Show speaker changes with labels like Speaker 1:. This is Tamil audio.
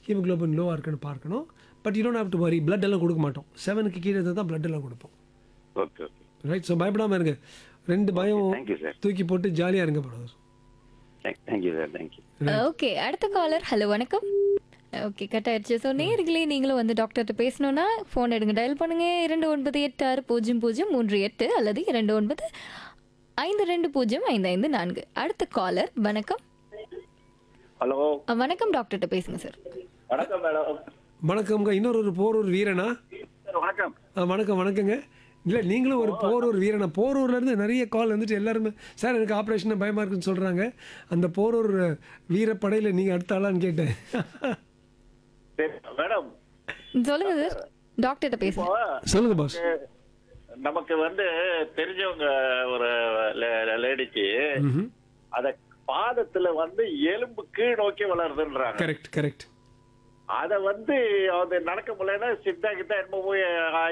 Speaker 1: ஹீமோகுளோபின் லோவாக இருக்குன்னு பார்க்கணும் but you don't have to worry blood எல்லாம் கொடுக்க மாட்டோம் செவனுக்கு கீழே இருந்தால் தான் பிளட் எல்லாம் கொடுப்போம்
Speaker 2: ஓகே ஓகே
Speaker 1: ரைட் ஸோ பயப்படாமல் இருங்க ரெண்டு பயம்
Speaker 2: தேங்க்யூ சார்
Speaker 1: தூக்கி போட்டு ஜாலியாக இருங்க brother
Speaker 2: thank you sir thank you
Speaker 3: okay அடுத்த காலர் ஹலோ வணக்கம் ஓகே கட் ஆயிடுச்சு ஸோ நேர்களே நீங்களும் வந்து டாக்டர்கிட்ட பேசணும்னா ஃபோன் எடுங்க டயல் பண்ணுங்க இரண்டு ஒன்பது எட்டு ஆறு பூஜ்ஜியம் பூஜ்ஜியம் மூன்று எட்டு அல்லது இரண்டு ஒன்பது ஐந்து ரெண்டு பூஜ்ஜியம் ஐந்து ஐந்து நான்கு அடுத்த காலர் வணக்கம்
Speaker 2: ஹலோ
Speaker 3: அஹ், வணக்கம் டாக்டர்கிட்ட பேசுங்க சார்
Speaker 2: வணக்கம் மேடம்
Speaker 1: வணக்கம்ங்க இன்னொரு ஒரு போரூர் வீரனா
Speaker 2: சார் வணக்கம்
Speaker 1: ஆ, வணக்கம் வணக்கங்க இல்லை நீங்களும் ஒரு போரூர் வீரனா போரூர்லேருந்து நிறைய கால் வந்துட்டு எல்லாருமே சார் எனக்கு ஆப்ரேஷன் பயமாக இருக்குன்னு சொல்கிறாங்க அந்த போரூர் வீரப்படையில் நீங்கள் அடுத்த ஆளான்னு கேட்டேன்
Speaker 2: சரி மேடம்
Speaker 3: சொல்லுங்க சார் டாக்டர்கிட்ட பேசுங்க
Speaker 2: இப்போ
Speaker 1: சொல்லுங்க பாஸ்
Speaker 2: நமக்கு வந்து தெரிஞ்சவங்க ஒரு லேடிக்கு
Speaker 1: ம்
Speaker 2: அத பாதத்துல வந்து எலும்பு கீழ் நோக்கி வளருதுன்றாங்க
Speaker 1: கரெக்ட் கரெக்ட்
Speaker 2: அத வந்து அது நடக்க முடியலன்னா சித்தா கிட்ட என்னமோ போய்